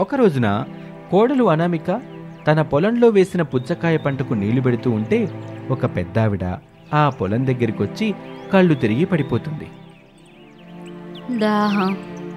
ఒక రోజున కోడలు అనామిక తన పొలంలో వేసిన పుచ్చకాయ పంటకు నీళ్లు పెడుతూ ఉంటే ఒక పెద్దావిడ ఆ పొలం దగ్గరికి వచ్చి కళ్ళు తిరిగి పడిపోతుంది దాహం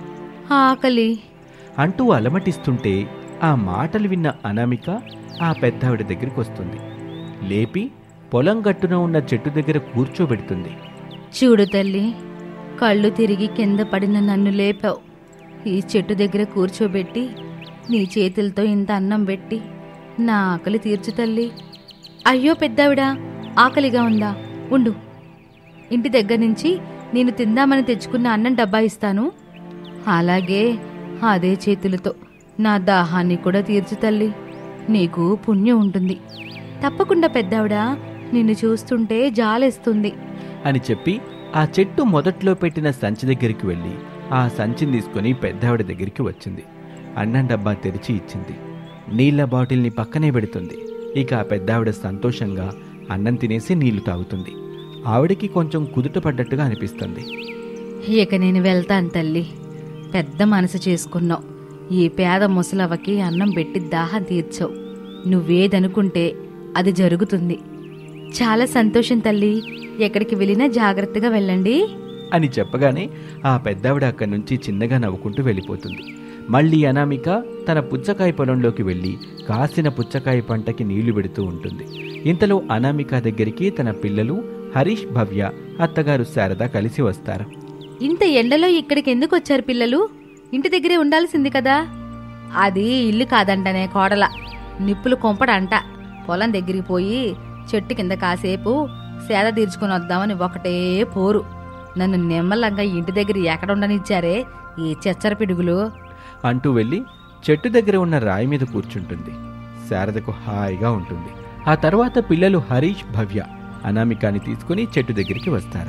ఆకలి అంటూ అలమటిస్తుంటే ఆ మాటలు విన్న అనామిక ఆ పెద్దావిడ దగ్గరికి వస్తుంది లేపి పొలం గట్టున ఉన్న చెట్టు దగ్గర కూర్చోబెడుతుంది చూడు తల్లి కళ్ళు తిరిగి కింద పడిన నన్ను లేపావు ఈ చెట్టు దగ్గర కూర్చోబెట్టి నీ చేతులతో ఇంత అన్నం పెట్టి నా ఆకలి తీర్చు తల్లి అయ్యో పెద్దావిడా ఆకలిగా ఉందా ఉండు ఇంటి దగ్గర నుంచి నేను తిందామని తెచ్చుకున్న అన్నం డబ్బా ఇస్తాను అలాగే అదే చేతులతో నా దాహాన్ని కూడా తీర్చు తల్లి నీకు పుణ్యం ఉంటుంది తప్పకుండా పెద్దావిడా నిన్ను చూస్తుంటే జాలేస్తుంది అని చెప్పి ఆ చెట్టు మొదట్లో పెట్టిన సంచి దగ్గరికి వెళ్ళి ఆ సంచిని తీసుకొని పెద్దావిడ దగ్గరికి వచ్చింది అన్నం డబ్బా తెరిచి ఇచ్చింది నీళ్ల బాటిల్ని పక్కనే పెడుతుంది ఇక ఆ పెద్దావిడ సంతోషంగా అన్నం తినేసి నీళ్లు తాగుతుంది ఆవిడకి కొంచెం కుదుట పడ్డట్టుగా అనిపిస్తుంది ఇక నేను వెళ్తాను తల్లి పెద్ద మనసు చేసుకున్నావు ఈ పేద ముసలవ్వకి అన్నం పెట్టి దాహం తీర్చావు నువ్వేదనుకుంటే అది జరుగుతుంది చాలా సంతోషం తల్లి ఎక్కడికి వెళ్ళినా జాగ్రత్తగా వెళ్ళండి అని చెప్పగానే ఆ పెద్దావిడ అక్కడి నుంచి చిన్నగా నవ్వుకుంటూ వెళ్ళిపోతుంది మళ్ళీ అనామిక తన పుచ్చకాయ పొలంలోకి వెళ్ళి కాసిన పుచ్చకాయ పంటకి నీళ్లు పెడుతూ ఉంటుంది ఇంతలో అనామిక దగ్గరికి తన పిల్లలు హరీష్ భవ్య అత్తగారు శారద కలిసి వస్తారు ఇంత ఎండలో ఇక్కడికి ఎందుకు వచ్చారు పిల్లలు ఇంటి దగ్గరే ఉండాల్సింది కదా అది ఇల్లు కాదంటనే కోడల నిప్పులు కొంపడంట పొలం దగ్గరికి పోయి చెట్టు కింద కాసేపు సేద తీర్చుకుని వద్దామని ఒకటే పోరు నన్ను నిమ్మలంగా ఇంటి దగ్గర ఎక్కడ ఉండనిచ్చారే ఈ చెచ్చర పిడుగులు అంటూ వెళ్ళి చెట్టు దగ్గర ఉన్న రాయి మీద కూర్చుంటుంది శారదకు హాయిగా ఉంటుంది ఆ తర్వాత పిల్లలు హరీష్ భవ్య అనామికాని తీసుకుని చెట్టు దగ్గరికి వస్తారు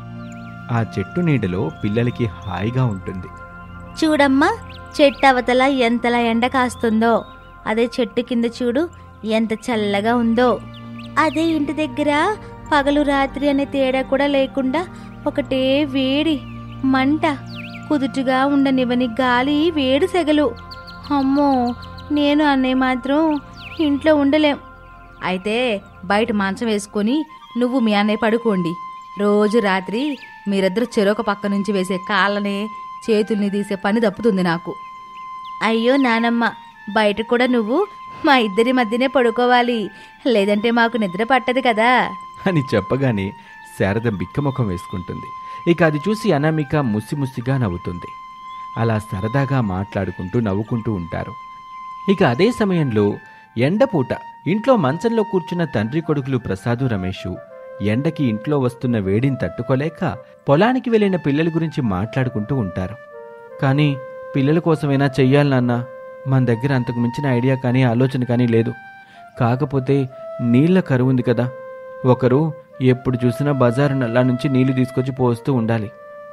ఆ చెట్టు నీడలో పిల్లలకి హాయిగా ఉంటుంది చూడమ్మా చెట్టు అవతల ఎంతలా ఎండ కాస్తుందో అదే చెట్టు కింద చూడు ఎంత చల్లగా ఉందో అదే ఇంటి దగ్గర పగలు రాత్రి అనే తేడా కూడా లేకుండా ఒకటే వేడి మంట కుదుటుగా ఉండనివ్వని గాలి వేడి సెగలు అమ్మో నేను అనే మాత్రం ఇంట్లో ఉండలేం అయితే బయట మంచం వేసుకొని నువ్వు మీ అన్నయ్య పడుకోండి రోజు రాత్రి మీరిద్దరు చెరొక పక్క నుంచి వేసే కాళ్ళని చేతుల్ని తీసే పని తప్పుతుంది నాకు అయ్యో నానమ్మ బయట కూడా నువ్వు మా ఇద్దరి మధ్యనే పడుకోవాలి లేదంటే మాకు నిద్ర పట్టదు కదా అని చెప్పగానే శారద బిక్కముఖం వేసుకుంటుంది ఇక అది చూసి అనామిక ముసిముసిగా నవ్వుతుంది అలా సరదాగా మాట్లాడుకుంటూ నవ్వుకుంటూ ఉంటారు ఇక అదే సమయంలో ఎండపూట ఇంట్లో మంచంలో కూర్చున్న తండ్రి కొడుకులు ప్రసాదు రమేషు ఎండకి ఇంట్లో వస్తున్న వేడిని తట్టుకోలేక పొలానికి వెళ్ళిన పిల్లల గురించి మాట్లాడుకుంటూ ఉంటారు కానీ పిల్లల కోసమైనా చెయ్యాలి నాన్న మన దగ్గర అంతకు మించిన ఐడియా కానీ ఆలోచన కానీ లేదు కాకపోతే నీళ్ల కరువు ఉంది కదా ఒకరు ఎప్పుడు చూసినా బజారు నల్లా నుంచి నీళ్లు తీసుకొచ్చి పోస్తూ ఉండాలి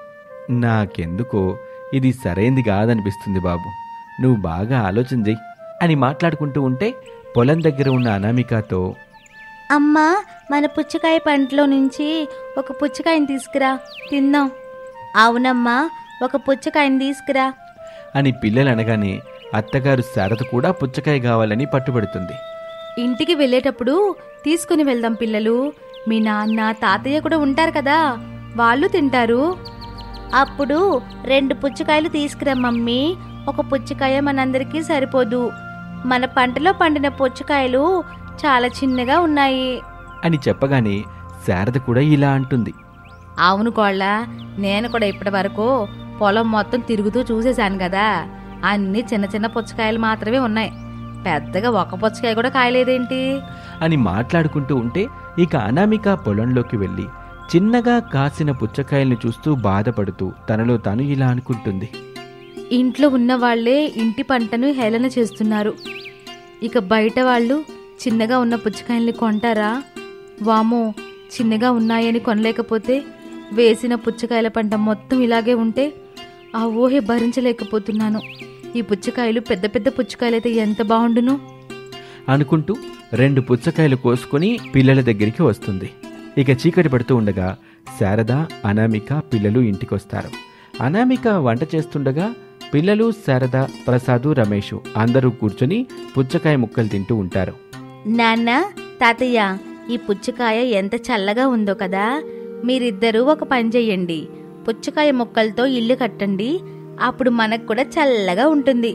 నాకెందుకో ఇది సరైంది కాదనిపిస్తుంది బాబు నువ్వు బాగా ఆలోచన చెయ్యి అని మాట్లాడుకుంటూ ఉంటే పొలం దగ్గర ఉన్న అనామికతో అమ్మా మన పుచ్చకాయ పంటలో నుంచి ఒక పుచ్చకాయని తీసుకురా తిందాం అవునమ్మా ఒక పుచ్చకాయని తీసుకురా అని పిల్లలు అనగానే అత్తగారు శారద కూడా పుచ్చకాయ కావాలని పట్టుబడుతుంది ఇంటికి వెళ్ళేటప్పుడు తీసుకుని వెళ్దాం పిల్లలు మీ నాన్న తాతయ్య కూడా ఉంటారు కదా వాళ్ళు తింటారు అప్పుడు రెండు పుచ్చకాయలు తీసుకురా మమ్మీ ఒక పుచ్చకాయ మనందరికీ సరిపోదు మన పంటలో పండిన పుచ్చకాయలు చాలా చిన్నగా ఉన్నాయి అని చెప్పగానే శారద కూడా ఇలా అంటుంది అవును కోళ్ళ నేను కూడా ఇప్పటి వరకు పొలం మొత్తం తిరుగుతూ చూసేశాను కదా అన్ని చిన్న చిన్న పుచ్చకాయలు మాత్రమే ఉన్నాయి పెద్దగా ఒక పుచ్చకాయ కూడా కాయలేదేంటి అని మాట్లాడుకుంటూ ఉంటే ఇక అనామిక పొలంలోకి వెళ్ళి చిన్నగా కాసిన పుచ్చకాయల్ని చూస్తూ బాధపడుతూ తనలో తాను ఇలా అనుకుంటుంది ఇంట్లో ఉన్న వాళ్ళే ఇంటి పంటను హేళన చేస్తున్నారు ఇక బయట వాళ్ళు చిన్నగా ఉన్న పుచ్చకాయల్ని కొంటారా వామో చిన్నగా ఉన్నాయని కొనలేకపోతే వేసిన పుచ్చకాయల పంట మొత్తం ఇలాగే ఉంటే ఆ ఊహే భరించలేకపోతున్నాను ఈ పుచ్చకాయలు పెద్ద పెద్ద పుచ్చకాయలైతే ఎంత బాగుండును అనుకుంటూ రెండు పుచ్చకాయలు కోసుకొని పిల్లల దగ్గరికి వస్తుంది ఇక చీకటి పడుతూ ఉండగా శారద అనామిక పిల్లలు ఇంటికొస్తారు అనామిక వంట చేస్తుండగా పిల్లలు శారద ప్రసాదు రమేష్ అందరూ కూర్చొని పుచ్చకాయ ముక్కలు తింటూ ఉంటారు నాన్న తాతయ్య ఈ పుచ్చకాయ ఎంత చల్లగా ఉందో కదా మీరిద్దరూ ఒక పని చెయ్యండి పుచ్చకాయ ముక్కలతో ఇల్లు కట్టండి అప్పుడు మనకు కూడా చల్లగా ఉంటుంది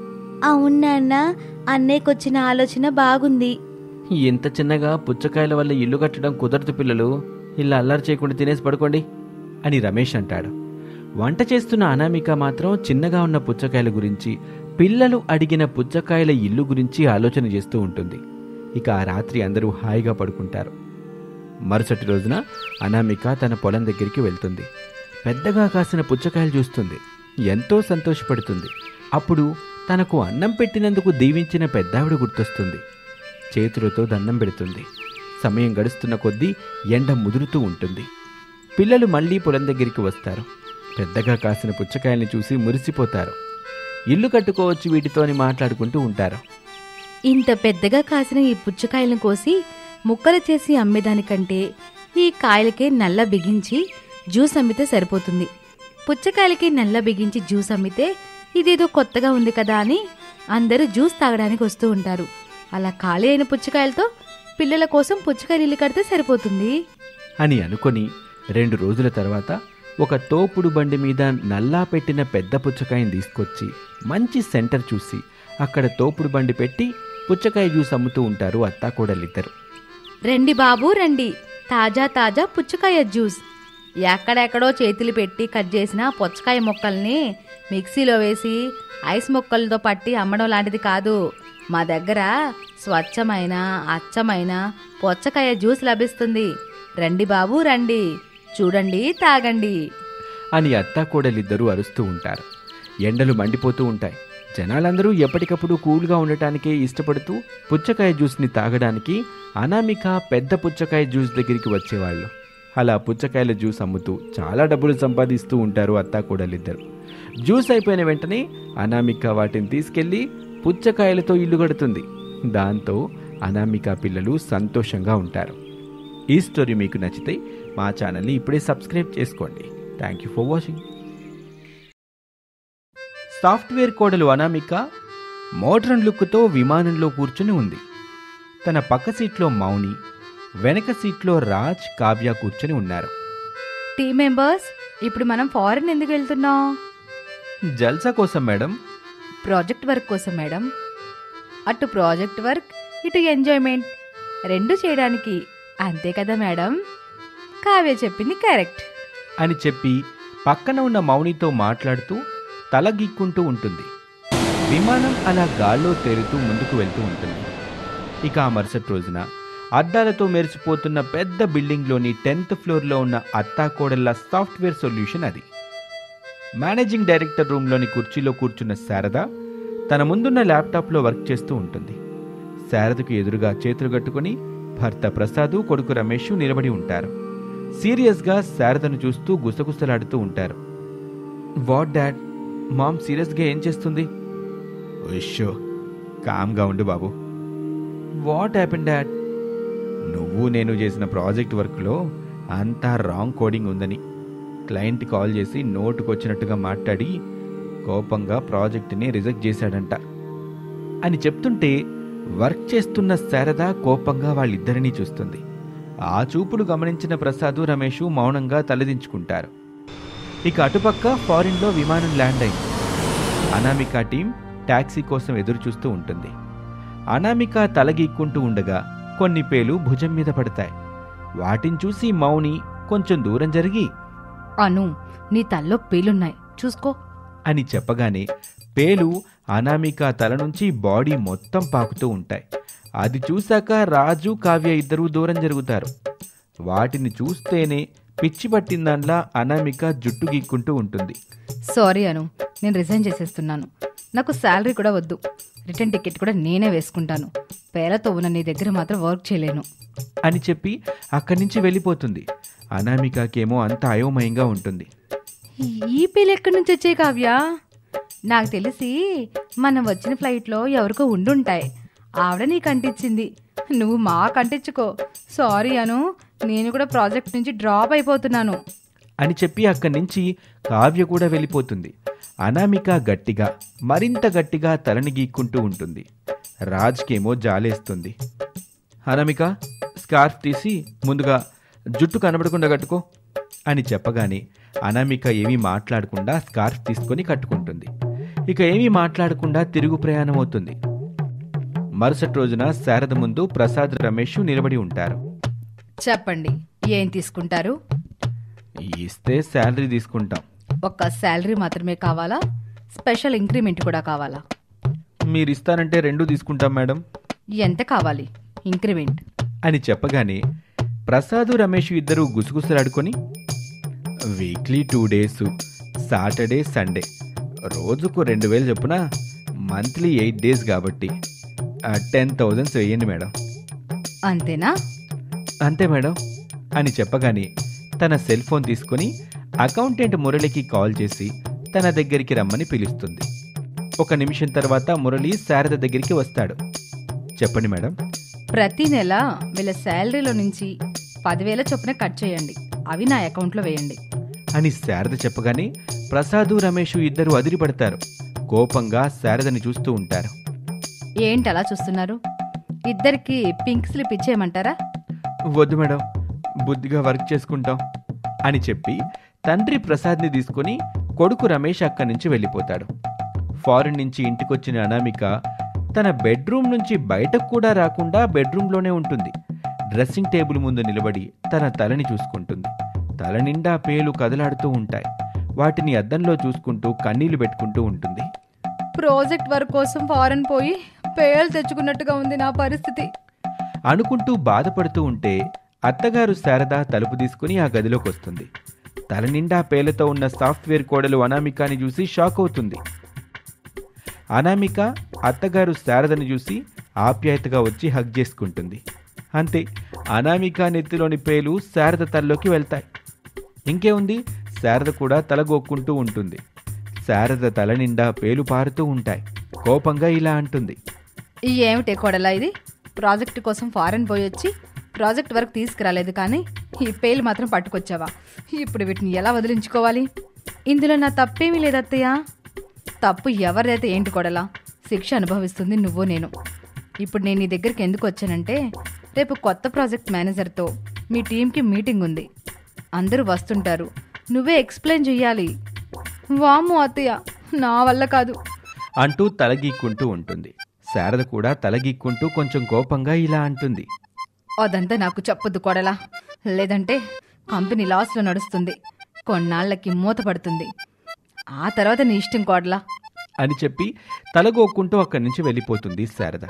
అవును నాన్న అన్నయ్యకొచ్చిన ఆలోచన బాగుంది ఇంత చిన్నగా పుచ్చకాయల వల్ల ఇల్లు కట్టడం కుదరదు పిల్లలు ఇలా అల్లరి చేయకుండా తినేసి పడుకోండి అని రమేష్ అంటాడు వంట చేస్తున్న అనామిక మాత్రం చిన్నగా ఉన్న పుచ్చకాయల గురించి పిల్లలు అడిగిన పుచ్చకాయల ఇల్లు గురించి ఆలోచన చేస్తూ ఉంటుంది ఇక ఆ రాత్రి అందరూ హాయిగా పడుకుంటారు మరుసటి రోజున అనామిక తన పొలం దగ్గరికి వెళ్తుంది పెద్దగా కాసిన పుచ్చకాయలు చూస్తుంది ఎంతో సంతోషపడుతుంది అప్పుడు తనకు అన్నం పెట్టినందుకు దీవించిన పెద్దావిడ గుర్తొస్తుంది చేతులతో దండం పెడుతుంది సమయం గడుస్తున్న కొద్దీ ఎండ ముదురుతూ ఉంటుంది పిల్లలు మళ్ళీ పొలం దగ్గరికి వస్తారు పెద్దగా కాసిన పుచ్చకాయల్ని చూసి మురిసిపోతారు ఇల్లు కట్టుకోవచ్చు వీటితో అని మాట్లాడుకుంటూ ఉంటారు ఇంత పెద్దగా కాసిన ఈ పుచ్చకాయలను కోసి ముక్కలు చేసి అమ్మేదానికంటే ఈ కాయలకే నల్ల బిగించి జ్యూస్ అమ్మితే సరిపోతుంది పుచ్చకాయలకి నల్ల బిగించి జ్యూస్ అమ్మితే ఇదేదో కొత్తగా ఉంది కదా అని అందరూ జ్యూస్ తాగడానికి వస్తూ ఉంటారు అలా ఖాళీ అయిన పుచ్చకాయలతో పిల్లల కోసం పుచ్చకాయలు ఇల్లు కడితే సరిపోతుంది అని అనుకొని రెండు రోజుల తర్వాత ఒక తోపుడు బండి మీద నల్లా పెట్టిన పెద్ద పుచ్చకాయని తీసుకొచ్చి మంచి సెంటర్ చూసి అక్కడ తోపుడు బండి పెట్టి పుచ్చకాయ జ్యూస్ అమ్ముతూ ఉంటారు అత్తాకోడలిద్దరు రండి బాబు రండి తాజా తాజా పుచ్చకాయ జ్యూస్ ఎక్కడెక్కడో చేతులు పెట్టి కట్ చేసిన పుచ్చకాయ ముక్కల్ని మిక్సీలో వేసి ఐస్ ముక్కలతో పట్టి అమ్మడం లాంటిది కాదు మా దగ్గర స్వచ్ఛమైన అచ్చమైన పుచ్చకాయ జ్యూస్ లభిస్తుంది రండి బాబు రండి చూడండి తాగండి అని అత్తాకోడలిద్దరూ అరుస్తూ ఉంటారు ఎండలు మండిపోతూ ఉంటాయి జనాలందరూ ఎప్పటికప్పుడు కూల్గా ఉండటానికే ఇష్టపడుతూ పుచ్చకాయ జ్యూస్ని తాగడానికి అనామిక పెద్ద పుచ్చకాయ జ్యూస్ దగ్గరికి వచ్చేవాళ్ళు అలా పుచ్చకాయల జ్యూస్ అమ్ముతూ చాలా డబ్బులు సంపాదిస్తూ ఉంటారు అత్తాకోడలిద్దరు జ్యూస్ అయిపోయిన వెంటనే అనామిక వాటిని తీసుకెళ్లి పుచ్చకాయలతో ఇల్లు కడుతుంది దాంతో అనామిక పిల్లలు సంతోషంగా ఉంటారు ఈ స్టోరీ మీకు నచ్చితే మా ఛానల్ని ఇప్పుడే సబ్స్క్రైబ్ చేసుకోండి thank you for watching software కోడలు అనామిక మోడ్రన్ లుక్తో విమానంలో కూర్చుని ఉంది తన పక్క సీట్లో మౌని వెనక సీట్లో రాజ్ కావ్య కూర్చుని ఉన్నారు టీమ్ మెంబర్స్ ఇప్పుడు మనం ఫారెన్ ఎందుకు వెళ్తున్నాం జల్సా కోసం మేడం ప్రాజెక్ట్ వర్క్ కోసం మేడం అటు ప్రాజెక్ట్ వర్క్ ఇటు ఎంజాయ్మెంట్ రెండు చేయడానికి అంతే కదా మేడం కావ్య చెప్పింది కరెక్ట్ అని చెప్పి పక్కన ఉన్న మౌనితో మాట్లాడుతూ తల గీక్కుంటూ ఉంటుంది విమానం అలా గాల్లో తేలుతూ ముందుకు వెళ్తూ ఉంటుంది ఇక ఆ మరుసటి రోజున అద్దాలతో మెరిసిపోతున్న పెద్ద బిల్డింగ్లోని టెన్త్ ఫ్లోర్లో ఉన్న అత్తాకోడళ్ళ సాఫ్ట్వేర్ సొల్యూషన్ అది మేనేజింగ్ డైరెక్టర్ రూమ్లోని కుర్చీలో కూర్చున్న శారద తన ముందున్న ల్యాప్టాప్లో వర్క్ చేస్తూ ఉంటుంది శారదకు ఎదురుగా చేతులు కట్టుకుని భర్త ప్రసాదు కొడుకు రమేష్ నిలబడి ఉంటారు సీరియస్గా శారదను చూస్తూ గుసగుసలాడుతూ ఉంటారు వాట్ డాడ్ మామ్ సీరియస్గా ఏం చేస్తుంది విషో కామ్గా ఉండు బాబు వాట్ హ్యాపెన్ డాడ్ నువ్వు నేను చేసిన ప్రాజెక్ట్ వర్క్లో అంతా రాంగ్ కోడింగ్ ఉందని క్లయింట్ కాల్ చేసి నోటుకొచ్చినట్టుగా మాట్లాడి కోపంగా ప్రాజెక్ట్ని రిజెక్ట్ చేశాడంట అని చెప్తుంటే వర్క్ చేస్తున్న శారద కోపంగా వాళ్ళిద్దరినీ చూస్తుంది ఆ చూపులు గమనించిన ప్రసాదు రమేషు మౌనంగా తలదించుకుంటారు ఇక అటుపక్క ఫారిన్లో విమానం ల్యాండ్ అయింది అనామిక టీం టాక్సీ కోసం ఎదురు చూస్తూ ఉంటుంది అనామిక తలగీక్కుంటూ ఉండగా కొన్ని పేలు భుజం మీద పడతాయి వాటిని చూసి మౌని కొంచెం దూరం జరిగి అను నీ తల్లో పేలున్నాయి చూసుకో అని చెప్పగానే పేలు అనామిక తల నుంచి బాడీ మొత్తం పాకుతూ ఉంటాయి అది చూశాక రాజు కావ్య ఇద్దరూ దూరం జరుగుతారు వాటిని చూస్తేనే పిచ్చి పట్టిందాన్లా అనామిక జుట్టు గీక్కుంటూ ఉంటుంది సారీ అను నేను రిజైన్ చేసేస్తున్నాను నాకు శాలరీ కూడా వద్దు రిటర్న్ టికెట్ కూడా నేనే వేసుకుంటాను పేలతో ఉన్న నీ దగ్గర మాత్రం వర్క్ చేయలేను అని చెప్పి అక్కడి నుంచి వెళ్ళిపోతుంది అనామికకేమో అంత అయోమయంగా ఉంటుంది ఈ పేలు ఎక్కడి నుంచి వచ్చాయి కావ్య నాకు తెలిసి మనం వచ్చిన ఫ్లైట్లో ఎవరికో ఉండుంటాయి ఆవిడ నీకు అంటించింది నువ్వు మాకు అంటించుకో సారీ అను నేను కూడా ప్రాజెక్ట్ నుంచి డ్రాప్ అయిపోతున్నాను అని చెప్పి అక్కడి నుంచి కావ్య కూడా వెళ్ళిపోతుంది అనామిక గట్టిగా మరింత గట్టిగా తలని గీక్కుంటూ ఉంటుంది రాజ్కేమో జాలేస్తుంది అనామిక స్కార్ఫ్ తీసి ముందుగా జుట్టు కనబడకుండా కట్టుకో అని చెప్పగానే అనామిక ఏమీ మాట్లాడకుండా స్కార్ఫ్ తీసుకొని కట్టుకుంటుంది ఇక ఏమీ మాట్లాడకుండా తిరుగు ప్రయాణం అవుతుంది మరుసటి రోజున శారద ముందు ప్రసాద్ రమేష్ నిలబడి ఉంటారు చెప్పండి ఏం తీసుకుంటారు ఇస్తే శాలరీ తీసుకుంటాం ఒక్క శాలరీ మాత్రమే కావాలా స్పెషల్ ఇంక్రిమెంట్ కూడా కావాలా మీరు ఇస్తానంటే రెండు తీసుకుంటాం మేడం ఎంత కావాలి ఇంక్రిమెంట్ అని చెప్పగానే ప్రసాదు రమేష్ ఇద్దరు గుసగుసలాడుకొని weekly two days Saturday Sunday రోజుకు రెండు వేలు చొప్పున మంత్లీ ఎయిట్ డేస్ కాబట్టి టెన్ థౌజండ్స్ వేయండి మేడం అంతేనా అంతే మేడం అని చెప్పగానే తన సెల్ ఫోన్ తీసుకొని అకౌంటెంట్ మురళికి కాల్ చేసి తన దగ్గరికి రమ్మని పిలుస్తుంది ఒక నిమిషం తర్వాత మురళి శారద దగ్గరికి వస్తాడు చెప్పండి మేడం ప్రతి నెల వీళ్ళ శాలరీలో నుంచి పదివేల చొప్పున కట్ చేయండి అవి నా అకౌంట్లో వేయండి అని శారద చెప్పగానే ప్రసాదు రమేష్ ఇద్దరు అదిరిపడతారు కోపంగా శారదని చూస్తూ ఉంటారు ఏంటి అలా చూస్తున్నారు ఇద్దరికి పింక్ స్లిప్ ఇచ్చేయమంటారా వద్దు మేడం బుద్ధిగా వర్క్ చేసుకుంటాం అని చెప్పి తండ్రి ప్రసాద్ని తీసుకొని కొడుకు రమేష్ అక్కడి నుంచి వెళ్ళిపోతాడు ఫారిన్ నుంచి ఇంటికొచ్చిన అనామిక తన బెడ్రూమ్ నుంచి బయటకు కూడా రాకుండా బెడ్రూమ్లోనే ఉంటుంది డ్రెస్సింగ్ టేబుల్ ముందు నిలబడి తన తలని చూసుకుంటుంది తల నిండా పేలు కదలాడుతూ ఉంటాయి వాటిని అద్దంలో చూసుకుంటూ కన్నీళ్లు పెట్టుకుంటూ ఉంటుంది ప్రాజెక్ట్ వర్క్ కోసం ఫారెన్ పోయి పేలు తెచ్చుకున్నట్టుగా ఉంది నా పరిస్థితి అనుకుంటూ బాధపడుతూ ఉంటే అత్తగారు శారద తలుపు తీసుకుని ఆ గదిలోకి వస్తుంది తల నిండా పేలతో ఉన్న సాఫ్ట్వేర్ కోడలు అనామికాని చూసి షాక్ అవుతుంది అనామిక అత్తగారు శారదను చూసి ఆప్యాయతగా వచ్చి హగ్ చేసుకుంటుంది అంతే అనామిక నెత్తిలోని పేలు శారద తలలోకి వెళ్తాయి ఇంకేముంది శారద కూడా తలగొక్కుంటూ ఉంటుంది శారద తల నిండా పేలు పారుతూ ఉంటాయి కోపంగా ఇలా అంటుంది ఈ ఏమిటే కొడలా ఇది ప్రాజెక్ట్ కోసం ఫారెన్ పోయి వచ్చి ప్రాజెక్ట్ వర్క్ తీసుకురాలేదు కానీ ఈ పేలు మాత్రం పట్టుకొచ్చావా ఇప్పుడు వీటిని ఎలా వదిలించుకోవాలి ఇందులో నా తప్పేమీ లేదు అత్తయ్య తప్పు ఎవరిదైతే ఏంటి కొడలా శిక్ష అనుభవిస్తుంది నువ్వు నేను ఇప్పుడు నేను నీ దగ్గరికి ఎందుకు వచ్చానంటే రేపు కొత్త ప్రాజెక్ట్ మేనేజర్తో మీ టీంకి మీటింగ్ ఉంది అందరూ వస్తుంటారు నువ్వే ఎక్స్ప్లెయిన్ చెయ్యాలి వాము అత్తయ్య నా వల్ల కాదు అంటూ తలగీక్కుంటూ ఉంటుంది శారద కూడా తలగీక్కుంటూ కొంచెం కోపంగా ఇలా అంటుంది అదంతా నాకు చెప్పొద్దు కొడలా లేదంటే కంపెనీ లాస్లో నడుస్తుంది కొన్నాళ్ళకి మూత పడుతుంది ఆ తర్వాత నీ ఇష్టం కోడలా అని చెప్పి తలగోక్కుంటూ అక్కడి నుంచి వెళ్ళిపోతుంది శారద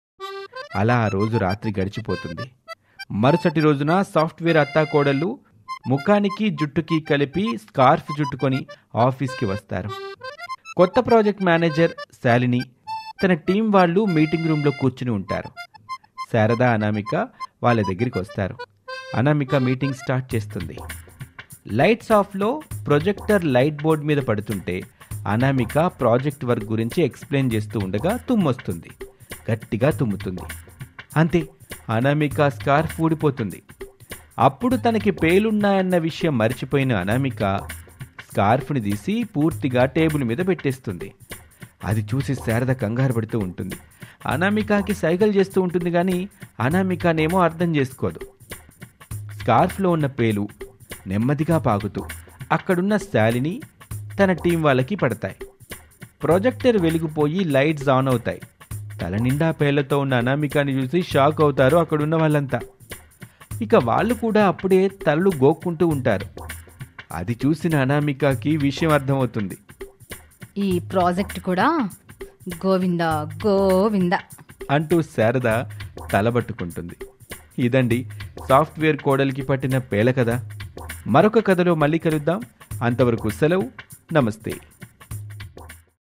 అలా ఆ రోజు రాత్రి గడిచిపోతుంది మరుసటి రోజున సాఫ్ట్వేర్ అత్తాకోడళ్ళు ముఖానికి జుట్టుకి కలిపి స్కార్ఫ్ జుట్టుకొని ఆఫీస్కి వస్తారు కొత్త ప్రాజెక్ట్ మేనేజర్ శాలిని తన టీం వాళ్ళు మీటింగ్ రూమ్లో కూర్చుని ఉంటారు శారద అనామిక వాళ్ళ దగ్గరికి వస్తారు అనామిక మీటింగ్ స్టార్ట్ చేస్తుంది లైట్స్ ఆఫ్లో ప్రొజెక్టర్ లైట్ బోర్డ్ మీద పడుతుంటే అనామిక ప్రాజెక్ట్ వర్క్ గురించి ఎక్స్ప్లెయిన్ చేస్తూ ఉండగా తుమ్మొస్తుంది గట్టిగా తుమ్ముతుంది అంతే అనామిక స్కార్ఫ్ ఊడిపోతుంది అప్పుడు తనకి పేలున్నాయన్న విషయం మర్చిపోయిన అనామిక స్కార్ఫ్ని తీసి పూర్తిగా టేబుల్ మీద పెట్టేస్తుంది అది చూసి శారద కంగారు పడుతూ ఉంటుంది అనామికకి సైకిల్ చేస్తూ ఉంటుంది కానీ అనామికనేమో అర్థం చేసుకోదు స్కార్ఫ్లో ఉన్న పేలు నెమ్మదిగా పాగుతూ అక్కడున్న శాలిని తన టీం వాళ్ళకి పడతాయి ప్రొజెక్టర్ వెలిగిపోయి లైట్స్ ఆన్ అవుతాయి తల నిండా పేర్లతో ఉన్న అనామికాని చూసి షాక్ అవుతారు అక్కడున్న వాళ్ళంతా ఇక వాళ్ళు కూడా అప్పుడే తలలు గోక్కుంటూ ఉంటారు అది చూసిన అనామికకి విషయం అర్థమవుతుంది ఈ ప్రాజెక్ట్ కూడా గోవిందా గోవిందా అంటూ శారద తలబట్టుకుంటుంది ఇదండి సాఫ్ట్వేర్ కోడలికి పట్టిన పేల కథ మరొక కథలో మళ్ళీ కలుద్దాం అంతవరకు సెలవు నమస్తే